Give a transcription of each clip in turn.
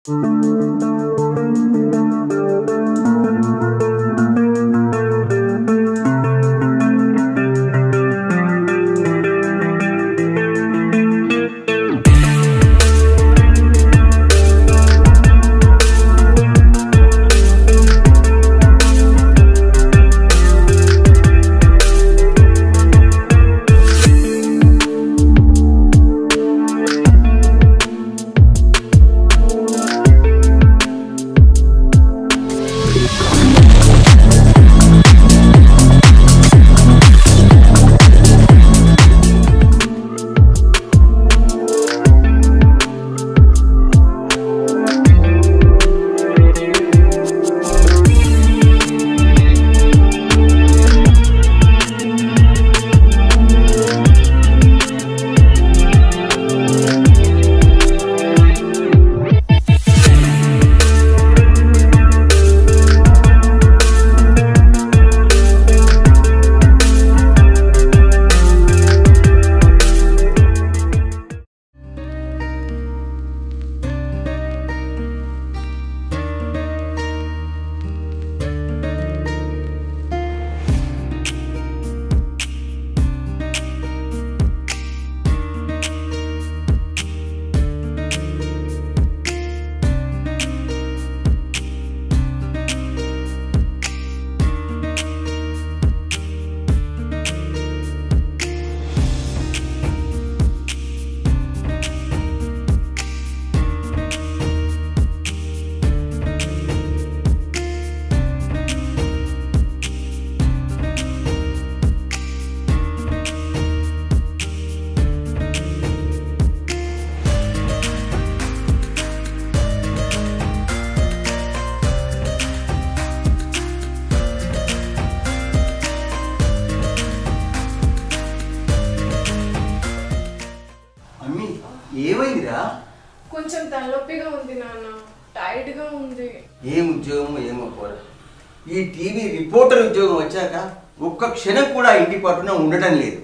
అమ్మి ఏమైందిరా కొంచెం తలనొప్పిగా ఉంది నాన్న టైట్ గా ఉంది ఏం ఉద్యోగం ఏమో పోరా ఈ టీవీ రిపోర్టర్ ఉద్యోగం వచ్చాక ఒక్క క్షణం కూడా ఇంటి పట్టున ఉండటం లేదు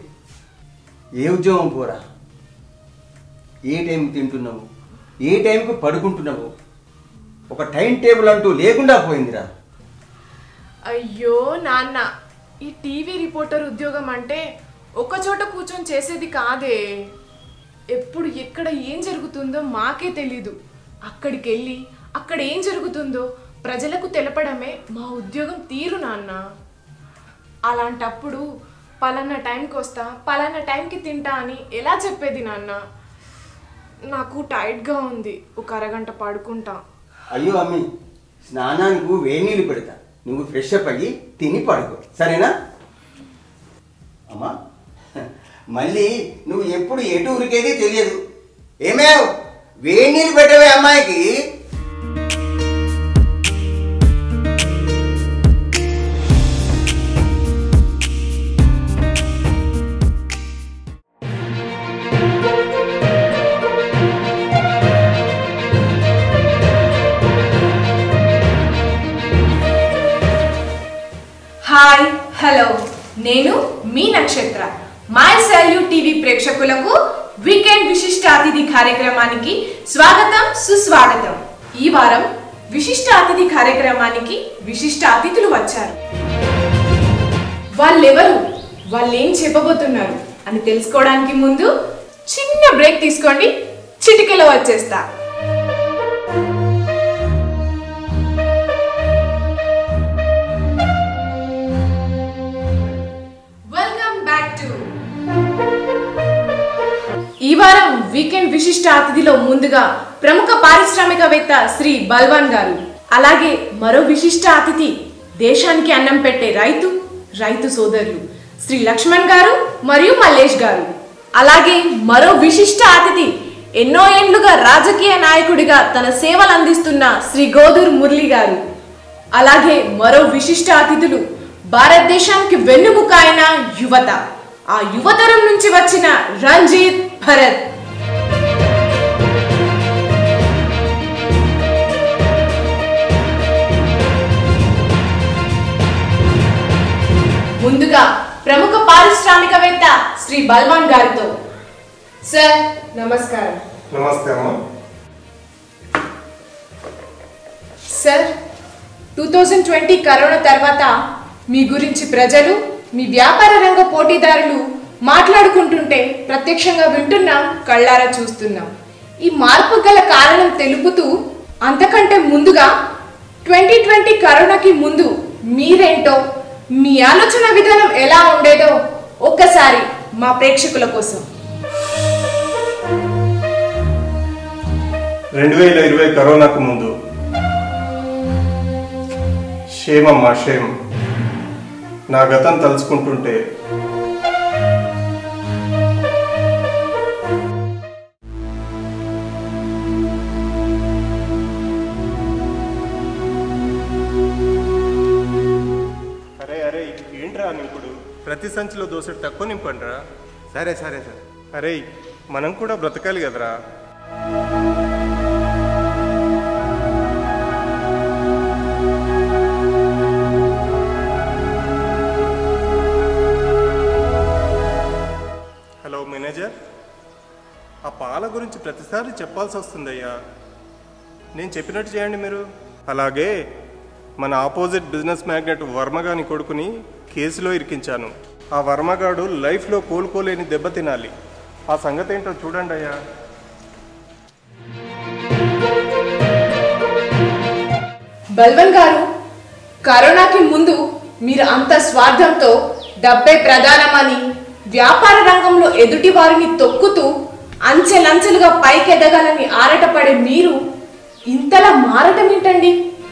ఏ ఉద్యోగం పోరా ఏ టైం తింటున్నావు ఏ టైంకు పడుకుంటున్నావు ఒక టైం టేబుల్ అంటూ లేకుండా పోయిందిరా అయ్యో నాన్న ఈ టీవీ రిపోర్టర్ ఉద్యోగం అంటే ఒక చోట కూర్చొని చేసేది కాదే ఎప్పుడు ఎక్కడ ఏం జరుగుతుందో మాకే తెలీదు అక్కడికి వెళ్ళి అక్కడ ఏం జరుగుతుందో ప్రజలకు తెలపడమే మా ఉద్యోగం తీరు నాన్న అలాంటప్పుడు పలానా టైంకి వస్తా పలానా టైంకి తింటా అని ఎలా చెప్పేది నాన్న నాకు టైట్గా ఉంది ఒక అరగంట పడుకుంటా అయ్యో అమ్మి స్నానానికి వేడి నీళ్ళు పెడతా నువ్వు ఫ్రెష్ అప్ అయ్యి తిని పడుకో సరేనా అమ్మా మళ్ళీ నువ్వు ఎప్పుడు ఎటు ఉరికేది తెలియదు ఏమేవ్ వేడి నీళ్ళు పెట్టవే అమ్మాయికి హాయ్ హలో నేను మీ నక్షత్ర మై సెల్యూ టీవీ ప్రేక్షకులకు వీకెండ్ విశిష్ట అతిథి కార్యక్రమానికి స్వాగతం సుస్వాగతం ఈ వారం విశిష్ట అతిథి కార్యక్రమానికి విశిష్ట అతిథులు వచ్చారు వాళ్ళెవరు వాళ్ళు ఏం చెప్పబోతున్నారు అని తెలుసుకోవడానికి ముందు చిన్న బ్రేక్ తీసుకోండి చిటికెలో వచ్చేస్తా వెల్కమ్ బ్యాక్ టు ఈ వారం వీకెండ్ విశిష్ట అతిథిలో ముందుగా ప్రముఖ పారిశ్రామికవేత్త శ్రీ బల్వాన్ గారు అలాగే మరో విశిష్ట అతిథి దేశానికి అన్నం పెట్టే రైతు రైతు సోదరులు శ్రీ లక్ష్మణ్ గారు మరియు మల్లేష్ గారు అలాగే మరో విశిష్ట అతిథి ఎన్నో ఏండ్లుగా రాజకీయ నాయకుడిగా తన సేవలు అందిస్తున్న శ్రీ గోదూర్ మురళి గారు అలాగే మరో విశిష్ట అతిథులు భారతదేశానికి వెన్నుముక అయిన యువత ఆ యువతరం నుంచి వచ్చిన రంజిత్ భరత్ ముందుగా ప్రముఖ పారిశ్రామికవేత్త శ్రీ బల్వాన్ గారితో సార్ నమస్కారం నమస్తే అమ్మ sir two thousand twenty corona తర్వాత మీ గురించి ప్రజలు మీ వ్యాపార రంగ పోటీదారులు మాట్లాడుకుంటుంటే ప్రత్యక్షంగా వింటున్నాం కళ్ళారా చూస్తున్నాం ఈ మార్పు గల కారణం తెలుపుతూ అంతకంటే ముందుగా ట్వంటీ ట్వంటీ కరోనాకి ముందు మీరేంటో మీ ఆలోచన విధానం ఎలా ఉండేదో ఒక్కసారి మా ప్రేక్షకుల కోసం రెండు వేల ఇరవై కరోనాకు ముందు క్షేమమ్మా క్షేమం నా గతం తలుచుకుంటుంటే అరే అరే ఏంట్రా నింపుడు ప్రతి సంచిలో దోసెడు తక్కువ నింపండిరా సరే సరే సరే అరే మనం కూడా బ్రతకాలి కదరా హలో మేనేజర్ ఆ పాల గురించి ప్రతిసారి చెప్పాల్సి వస్తుందయ్యా నేను చెప్పినట్టు చేయండి మీరు అలాగే మన ఆపోజిట్ బిజినెస్ మ్యాగ్నెట్ వర్మగాని కొడుకుని కేసులో ఇరికించాను ఆ వర్మగాడు లైఫ్లో కోలుకోలేని దెబ్బ తినాలి ఆ సంగతి ఏంటో చూడండి అయ్యా బల్వన్ గారు కరోనాకి ముందు మీరు అంత స్వార్థంతో డబ్బే ప్రధానమని వ్యాపార రంగంలో ఎదుటి వారిని తొక్కుతూ అంచెలంచెలుగా పైకెదగాలని ఆరటపడే మీరు ఇంతలా మారటం ఏంటండి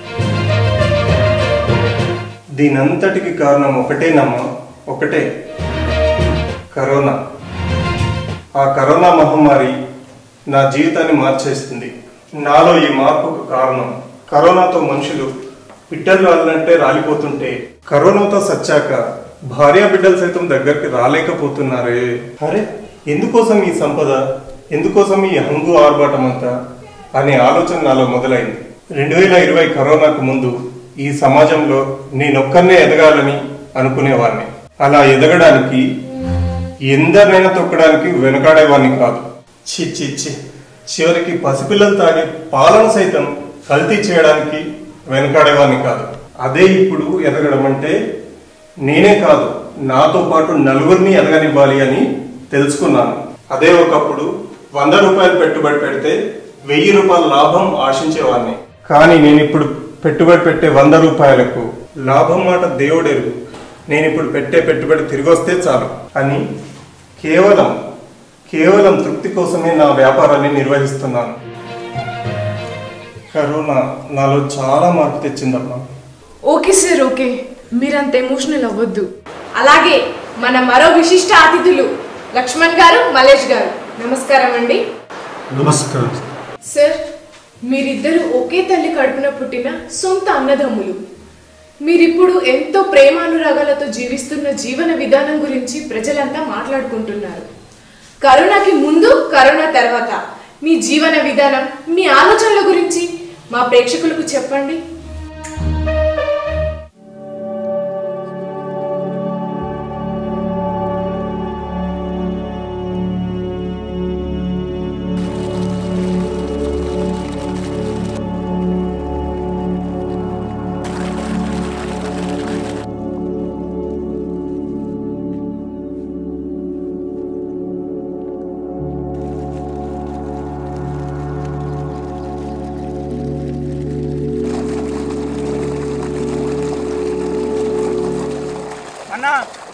దీనంతటికి కారణం ఒకటేనమ్మా ఒకటే కరోనా ఆ కరోనా మహమ్మారి నా జీవితాన్ని మార్చేస్తుంది నాలో ఈ మార్పుకు కారణం కరోనాతో మనుషులు పిట్టలు రాలినట్టే రాలిపోతుంటే కరోనాతో సచ్చాక భార్య బిడ్డలు సైతం దగ్గరికి రాలేకపోతున్నారే అరే ఎందుకోసం ఈ సంపద ఎందుకోసం ఈ హంగు ఆర్భాటం అంతా అనే ఆలోచన నాలో మొదలైంది రెండు వేల ఇరవై కరోనాకు ముందు ఈ సమాజంలో నేనొక్కనే ఎదగాలని అనుకునేవాడిని అలా ఎదగడానికి ఎందరినైనా తొక్కడానికి వెనకాడేవాడిని కాదు చి చి చి చివరికి పసిపిల్లలు తాగే పాలన సైతం కల్తీ చేయడానికి వెనకాడేవాడిని కాదు అదే ఇప్పుడు ఎదగడం అంటే నేనే కాదు నాతో పాటు నలుగురిని ఎదగనివ్వాలి అని తెలుసుకున్నాను అదే ఒకప్పుడు వంద రూపాయలు పెట్టుబడి పెడితే వెయ్యి రూపాయల లాభం ఆశించేవాడిని కానీ నేను ఇప్పుడు పెట్టుబడి పెట్టే వంద రూపాయలకు లాభం మాట దేవుడెరుగు నేను ఇప్పుడు పెట్టే పెట్టుబడి తిరిగి వస్తే చాలు అని కేవలం కేవలం తృప్తి కోసమే నా వ్యాపారాన్ని నిర్వహిస్తున్నాను కరోనా నాలో చాలా మార్పు తెచ్చిందమ్మా ఓకే సార్ ఓకే మీరంత ఎమోషనల్ అవ్వద్దు అలాగే మన మరో విశిష్ట అతిథులు లక్ష్మణ్ గారు మలేష్ గారు నమస్కారం అండి నమస్కారం సార్ మీరిద్దరు ఒకే తల్లి కడుపున పుట్టిన సొంత అన్నదమ్ములు మీరిప్పుడు ఎంతో ప్రేమానురాగాలతో జీవిస్తున్న జీవన విధానం గురించి ప్రజలంతా మాట్లాడుకుంటున్నారు కరోనాకి ముందు కరోనా తర్వాత మీ జీవన విధానం మీ ఆలోచనల గురించి మా ప్రేక్షకులకు చెప్పండి అన్నా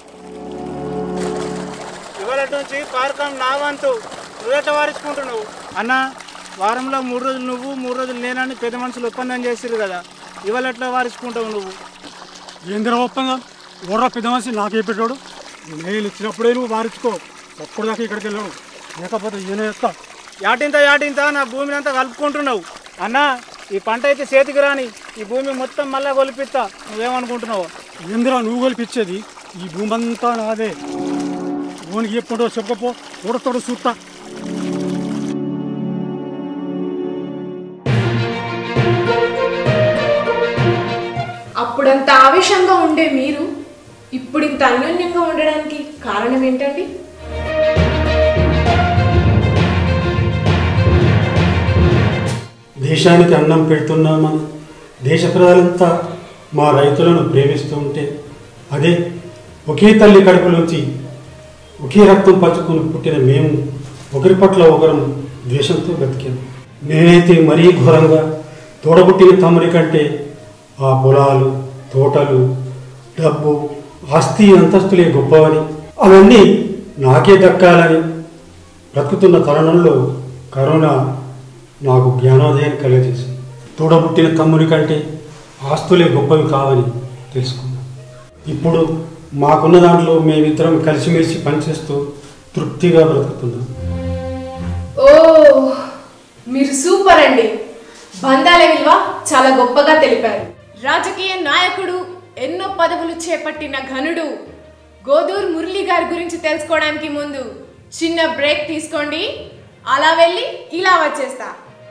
ఇవాళ నుంచి పార్కం నా వంతు నువ్వెట్లా వారించుకుంటున్నావు అన్నా వారంలో మూడు రోజులు నువ్వు మూడు రోజులు నేనని పెద్ద మనుషులు ఒప్పందం చేసిరు కదా ఇవాళ ఎట్లా వారించుకుంటావు నువ్వు ఏందిరా ఒప్పందం ఓర్రా పెద్ద మనిషి నాకే పెట్టాడు నేను ఇచ్చినప్పుడే నువ్వు మారించుకో అప్పుడు దాకా ఇక్కడికి వెళ్ళాడు లేకపోతే ఈయన ఎత్తా యాటింత యాటింత నా భూమిని అంతా కలుపుకుంటున్నావు అన్నా ఈ పంట అయితే చేతికి రాని ఈ భూమి మొత్తం మళ్ళా కొలిపిస్తా నువ్వేమనుకుంటున్నావు ఏందిరా నువ్వు గెలిపించేది ఈ భూమి అంతా నాదే ఓనికి ఎప్పుడో చెప్పకపో ఊడతాడు చూస్తా అప్పుడంత ఆవేశంగా ఉండే మీరు ఇప్పుడు ఇంత అన్యోన్యంగా ఉండడానికి కారణం ఏంటండి దేశానికి అన్నం పెడుతున్నామని దేశ ప్రజలంతా మా రైతులను ప్రేమిస్తూ ఉంటే అదే ఒకే తల్లి కడుపులోంచి ఒకే రక్తం పంచుకొని పుట్టిన మేము ఒకరి పట్ల ఒకరం ద్వేషంతో బతికాము నేనైతే మరీ ఘోరంగా తోడబుట్టిన తమ్ముడి కంటే ఆ పొలాలు తోటలు డబ్బు ఆస్తి అంతస్తులే గొప్పవని అవన్నీ నాకే దక్కాలని బ్రతుకుతున్న తరుణంలో కరోనా నాకు జ్ఞానోదయం కలిగజేసింది తోడబుట్టిన తమ్ముడి కంటే ఆస్తులే గొప్పవి కావని తెలుసుకున్నాను ఇప్పుడు మాకున్న దాంట్లో మేమిద్దరం కలిసిమెలిసి పనిచేస్తూ తృప్తిగా బ్రతుకుతున్నాం ఓ మీరు సూపర్ అండి బంధాల విలువ చాలా గొప్పగా తెలిపారు రాజకీయ నాయకుడు ఎన్నో పదవులు చేపట్టిన ఘనుడు గోదూర్ మురళి గారి గురించి తెలుసుకోవడానికి ముందు చిన్న బ్రేక్ తీసుకోండి అలా వెళ్ళి ఇలా వచ్చేస్తా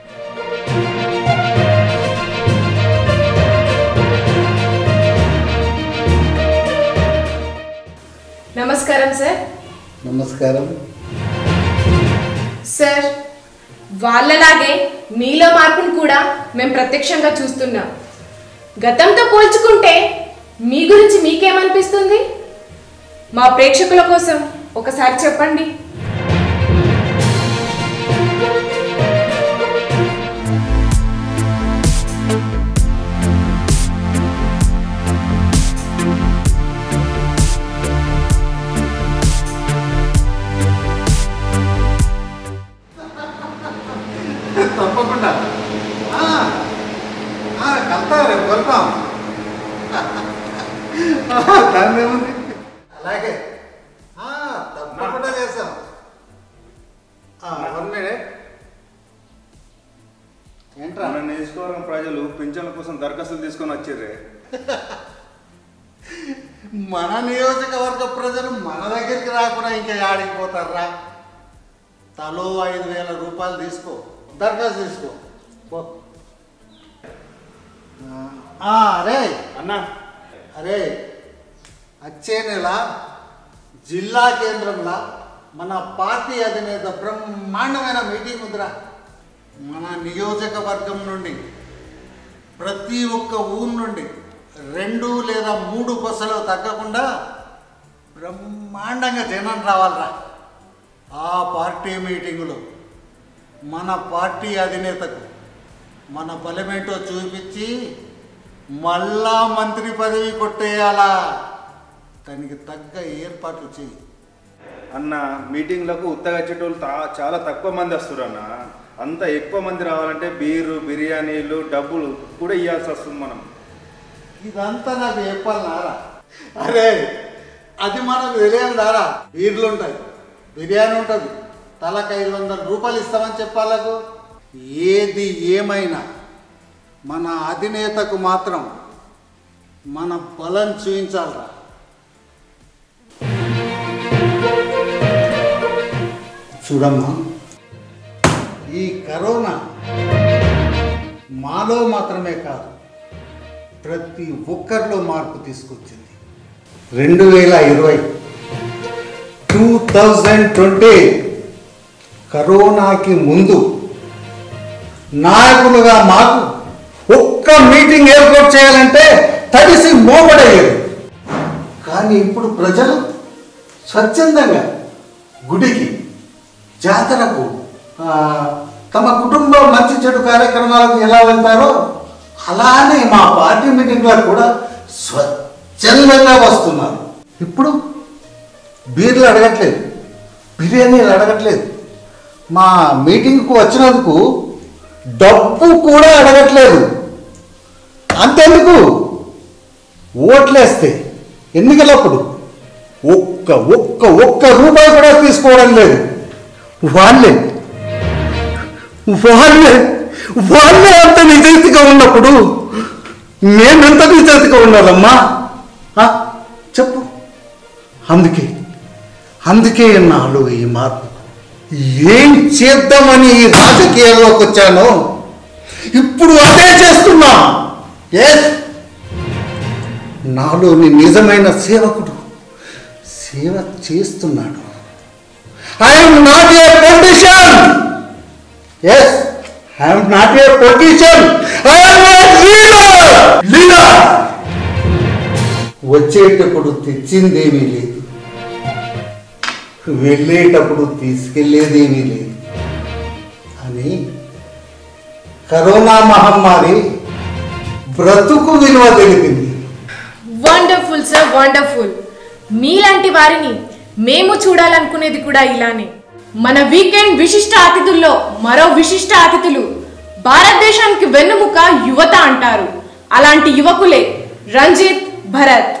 నమస్కారం సార్ నమస్కారం సార్ వాళ్ళలాగే మీలో మార్పును కూడా మేము ప్రత్యక్షంగా చూస్తున్నాం గతంతో పోల్చుకుంటే మీ గురించి మీకేమనిపిస్తుంది మా ప్రేక్షకుల కోసం ఒకసారి చెప్పండి తప్పకుండా ఆ, ఆ, కలుతాం రేపు కలుతాం దాని ఏముంది అలాగే ఆ, తప్పకుండా చేస్తాం వన్ మినిట్ ఏంట్రా మన నియోజకవర్గం ప్రజలు పింఛన్ల కోసం దరఖాస్తులు తీసుకొని వచ్చిర్రే మన నియోజకవర్గ ప్రజలు మన దగ్గరికి రాకుండా ఇంకా ఆడికి పోతారా తలో ఐదు వేల రూపాయలు తీసుకో దరఖాస్తు తీసుకో పో. ఆ, అరే అన్నా అరే వచ్చే నెల జిల్లా కేంద్రంలో మన పార్టీ అధినేత బ్రహ్మాండమైన మీటింగ్ ఉందిరా మన నియోజకవర్గం నుండి ప్రతి ఒక్క ఊరు నుండి రెండు లేదా మూడు బస్సులు తగ్గకుండా బ్రహ్మాండంగా జనం రావాలరా ఆ పార్టీ మీటింగులో మన పార్టీ అధినేతకు మన బలమేంటో చూపించి మళ్ళా మంత్రి పదవి కొట్టేయాలా దానికి తగ్గ ఏర్పాట్లు చేయి అన్న మీటింగ్లకు ఉత్తగా వచ్చేటోళ్ళు తా- చాలా తక్కువ మంది వస్తారు అన్న అంత ఎక్కువ మంది రావాలంటే బీరు బిర్యానీలు డబ్బులు కూడా ఇవ్వాల్సి వస్తుంది మనం ఇదంతా నాకు చెప్పాలన్నారా అరే అది మనకు తెలియదు దారా బీర్లు ఉంటాయి బిర్యానీ ఉంటుంది తలకు ఐదు వందల రూపాయలు ఇస్తామని చెప్పాలకు ఏది ఏమైనా మన అధినేతకు మాత్రం మన బలం చూపించాలరా చూడమ్మా ఈ కరోనా మాలో మాత్రమే కాదు ప్రతి ఒక్కరిలో మార్పు తీసుకొచ్చింది రెండు వేల ఇరవై టూ థౌజండ్ ట్వంటీ కరోనాకి ముందు నాయకులుగా మాకు ఒక్క మీటింగ్ ఏర్పాటు చేయాలంటే తడిసి మోపడయ్యేది కానీ ఇప్పుడు ప్రజలు స్వచ్ఛందంగా గుడికి జాతరకు ఆ, తమ కుటుంబ మంచి చెడు కార్యక్రమాలకు ఎలా వెళ్తారో అలానే మా పార్టీ మీటింగ్లకు కూడా స్వచ్ఛందంగా వస్తున్నారు ఇప్పుడు బీర్లు అడగట్లేదు బిర్యానీలు అడగట్లేదు మా మీటింగ్కు వచ్చినందుకు డబ్బు కూడా అడగట్లేదు అంతెందుకు ఓట్లేస్తే ఎన్నికలప్పుడు ఒక్క ఒక్క ఒక్క రూపాయి కూడా తీసుకోవడం లేదు వాళ్ళే వాళ్ళే వాళ్ళే అంత నిజాయితీగా ఉన్నప్పుడు మేమెంత నిజాయితీగా ఉండాలమ్మా ఆ, చెప్పు అందుకే అందుకే నాలో ఈ మార్పు ఏం చేద్దామని ఈ రాజకీయాల్లోకి వచ్చానో ఇప్పుడు అదే చేస్తున్నా ఎస్ నాలోని నిజమైన సేవకుడు సేవ చేస్తున్నాడు I'm not a politician yes I'm not a politician I'm a leader వచ్చేటప్పుడు తెచ్చిందేమీ లేదు వెళ్ళేటప్పుడు తీసుకెళ్లేదేమీ లేదు అని కరోనా మహమ్మారి బ్రతుకు విలువ తెలిపింది వండర్ఫుల్ సార్ వండర్ఫుల్ మీలాంటి వారిని మేము చూడాలనుకునేది కూడా ఇలానే మన వీకెండ్ విశిష్ట అతిథుల్లో మరో విశిష్ట అతిథులు భారతదేశానికి వెన్నుముక యువత అంటారు అలాంటి యువకులే రంజిత్ భరత్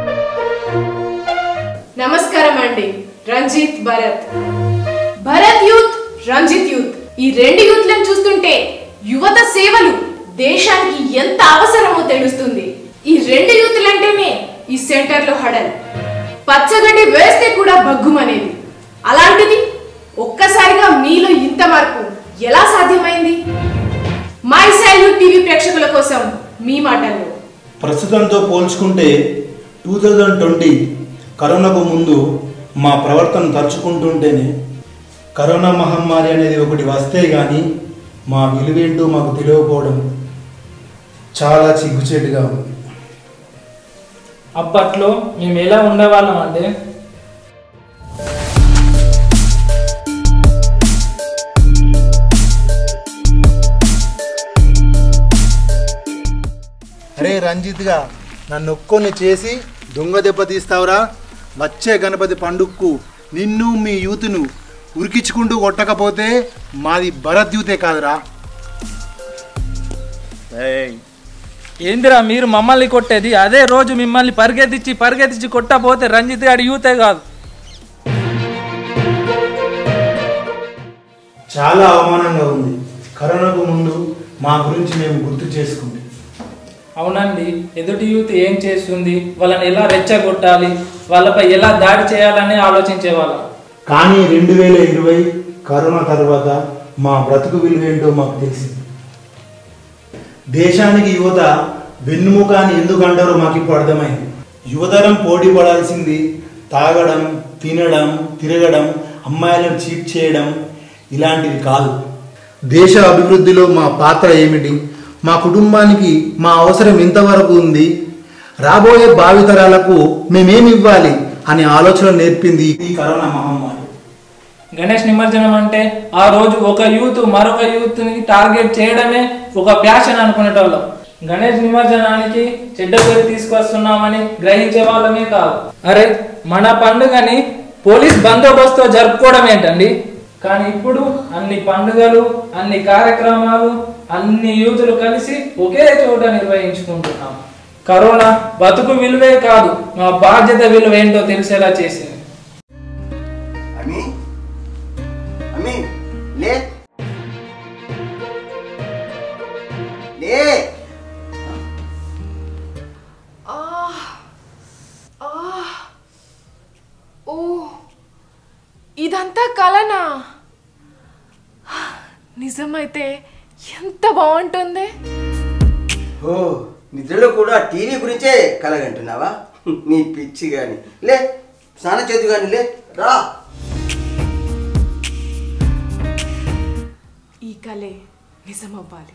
నమస్కారం అండి రంజిత్ భరత్ భరత్ యూత్ రంజిత్ యూత్ ఈ రెండు యూత్లను చూస్తుంటే యువత సేవలు దేశానికి ఎంత అవసరమో తెలుస్తుంది ఈ రెండు యూత్లంటేనే ఈ సెంటర్లో హడల్ పచ్చగడ్డి వేస్తే కూడా భగ్గుమనేది అలాంటిది ఒక్కసారిగా మీలో ఇంత మార్పు ఎలా సాధ్యమైంది మై సైల్యూట్ టీవీ ప్రేక్షకుల కోసం మీ మాటల్లో ప్రస్తుతంతో పోల్చుకుంటే టూ థౌజండ్ ట్వంటీ కరోనాకు ముందు మా ప్రవర్తన తలుచుకుంటుంటేనే కరోనా మహమ్మారి అనేది ఒకటి వస్తే కానీ మా విలువేంటో మాకు తెలియకపోవడం చాలా సిగ్గుచేటుగా ఉంది అప్పట్లో మేము ఎలా ఉండేవాళ్ళం అంటే అరే రంజిత్గా నన్ను ఒక్కొని చేసి దొంగ దెబ్బ తీస్తావురా వచ్చే గణపతి పండుగకు నిన్ను మీ యూత్ను ఉరికించుకుంటూ కొట్టకపోతే మాది భరత్ యూతే కాదురా ఏందిరా మీరు మమ్మల్ని కొట్టేది అదే రోజు మిమ్మల్ని పరిగెత్తించి పరిగెత్తించి కొట్టపోతే రంజిత్ గారి యూతే కాదు చాలా అవమానంగా ఉంది కరోనాకు ముందు మా గురించి మేము గుర్తు చేసుకుంది అవునండి ఎదుటి యూత్ ఏం చేస్తుంది వాళ్ళని ఎలా రెచ్చగొట్టాలి వాళ్ళపై ఎలా దాడి చేయాలని ఆలోచించేవాళ్ళం కానీ రెండు వేల ఇరవై కరోనా తర్వాత మా బ్రతుకు విలువేంటో మాకు తెలిసింది దేశానికి యువత వెన్నుముక అని ఎందుకు అంటారో మాకు ఇప్పుడు అర్థమైంది యువతరం పోటీ పడాల్సింది తాగడం తినడం తిరగడం అమ్మాయిలను చీట్ చేయడం ఇలాంటివి కాదు దేశ అభివృద్ధిలో మా పాత్ర ఏమిటి మా కుటుంబానికి మా అవసరం ఎంతవరకు ఉంది రాబోయే భావితరాలకు మేమేమి ఇవ్వాలి అనే ఆలోచన నేర్పింది ఈ కరోనా మహమ్మారి గణేష్ నిమజ్జనం అంటే ఆ రోజు ఒక యూత్ మరొక యూత్ ని టార్గెట్ చేయడమే ఒక ప్యాషన్ అనుకునేటోళ్ళం గణేష్ నిమజ్జనానికి చెడ్డ పేరు తీసుకొస్తున్నామని గ్రహించే వాళ్ళమే కాదు అరే మన పండుగని పోలీస్ బందోబస్తుతో జరుపుకోవడం ఏంటండి కానీ ఇప్పుడు అన్ని పండుగలు అన్ని కార్యక్రమాలు అన్ని యూతులు కలిసి ఒకే చోట నిర్వహించుకుంటున్నాం కరోనా బతుకు విలువే కాదు మా బాధ్యత విలువ ఏంటో తెలిసేలా చేసింది అమీ అమీ లే లే ఓ ఇదంతా కలనా నిజమైతే ఎంత బాగుంటుంది ఓ నిద్రలో కూడా టీవీ గురించే కలగంటున్నావా నీ పిచ్చి గాని లే స్నాన చేతు గాని లే రా ఈ కలే నిజమవ్వాలి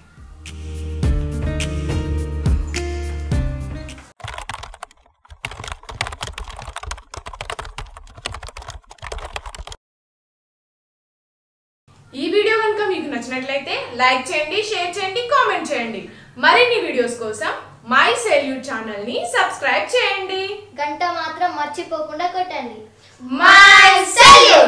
ఈ వీడియో కనుక మీకు నచ్చినట్లయితే లైక్ చేయండి షేర్ చేయండి కామెంట్ చేయండి మరిన్ని వీడియోస్ కోసం మై సెల్యూట్ ఛానల్ ని సబ్స్క్రైబ్ చేయండి గంట మాత్రం మర్చిపోకుండా కొట్టండి మై సెల్యూట్